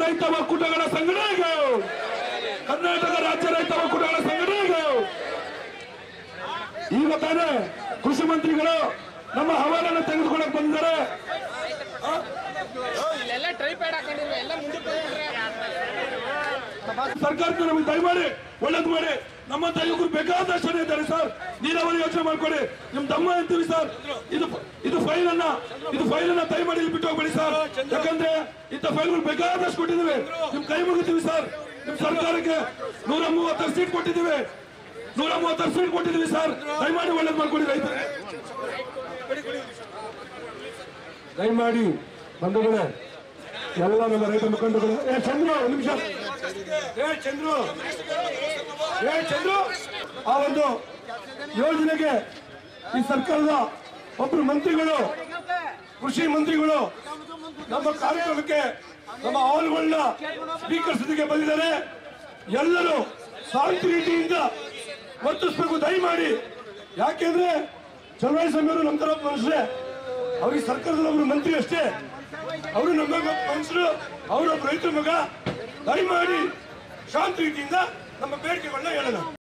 ರೈತ ಒಕ್ಕೂಟಗಳ ಸಂಘಟನೆಗೆ ಕರ್ನಾಟಕ ರಾಜ್ಯ ರೈತ ಒಕ್ಕೂಟಗಳ ಸಂಘಟನೆಗೆ ಈಗ ತಾನೇ ಕೃಷಿ ಮಂತ್ರಿಗಳು ನಮ್ಮ ಹವಾಲನ್ನು ತೆಗೆದುಕೊಳ್ಳಕ್ ಬಂದಿದ್ದಾರೆ ಇಲ್ಲೆಲ್ಲ ಟ್ರೈಪ್ಯಾಡ್ ಹಾಕೊಂಡಿದ್ವಿ ಎಲ್ಲ ಮುಂದಕ್ಕೆ ಹೋಗ್ಬಿಟ್ರೆ ಸರ್ಕಾರಕ್ಕೆ ನಮಗೆ ದಯಮಾಡಿ ಒಳ್ಳೇದು ಮಾಡಿ ನಮ್ಮಂತ ಯುವಕರು ಬೇಕಾದಷ್ಟು ಜನ ಇದ್ದಾರೆ ಸರ್ ನೀರಾವರಿ ಯೋಚನೆ ಮಾಡ್ಕೊಡಿ ನಿಮ್ ದಮ್ಮ ಅಂತೀವಿ ಸರ್ ಇದು ಇದು ಫೈಲ್ ಅನ್ನ ಇದು ಫೈಲ್ ಅನ್ನ ದಯಮಾಡಿ ಇಲ್ಲಿ ಬಿಟ್ಟು ಹೋಗ್ಬೇಡಿ ಸರ್ ಯಾಕಂದ್ರೆ ಇಂಥ ಫೈಲ್ಗಳು ಬೇಕಾದಷ್ಟು ಕೊಟ್ಟಿದ್ದೀವಿ ನಿಮ್ ಕೈ ಮುಗಿತೀವಿ ಸರ್ ನಿಮ್ ಸರ್ಕಾರಕ್ಕೆ ನೂರ ಮೂವತ್ತಾರು ಸೀಟ್ ಕೊಟ್ಟಿದ್ದೀವಿ ನೂರ ಮೂವತ್ತಾರು ಸೀಟ್ ಕೊಟ್ಟಿದ್ದೀವಿ ಸರ್ ದಯಮಾಡಿ ಒಳ್ಳೇದು ಮಾಡ್ಕೊಡಿ ರೈತರಿಗೆ ದಯಮಾಡಿ ಬಂಧುಗಳೇ ಎಲ್ಲ ನಮ್ಮ ರೈತ ಮುಖಂಡಗಳು ಏ ಚಂದ್ರು ಒಂದು ನಿಮಿಷ ಏ ಚಂದ್ರು ಏ ಚಂದ್ರು ಆ ಒಂದು ಯೋಜನೆಗೆ ಈ ಸರ್ಕಾರದ ಒಬ್ಬರು ಮಂತ್ರಿಗಳು ಕೃಷಿ ಮಂತ್ರಿಗಳು ನಮ್ಮ ಕಾರ್ಯಕ್ರಮಕ್ಕೆ ನಮ್ಮ ಆಳುಗಳನ್ನ ಸ್ವೀಕರಿಸೋದಕ್ಕೆ ಬಂದಿದ್ದಾರೆ ಎಲ್ಲರೂ ಶಾಂತಿ ರೀತಿಯಿಂದ ವರ್ತಿಸಬೇಕು ದಯಮಾಡಿ ಯಾಕೆಂದ್ರೆ ಚಲವಾಯಿ ಸ್ವಾಮಿಯವರು ನಮ್ಮ ತರ ಮನುಷ್ಯರೇ ಅವ್ರಿಗೆ ಸರ್ಕಾರದ ಒಬ್ರು ಮಂತ್ರಿ ಅಷ್ಟೇ ಅವರು ನಮ್ಮ ಮನುಷ್ಯರು ಅವರೊಬ್ಬ ರೈತರ ಮಗ ದಯಮಾಡಿ ಶಾಂತಿ ರೀತಿಯಿಂದ ನಮ್ಮ ಬೇಡಿಕೆಗಳನ್ನ ಹೇಳೋಣ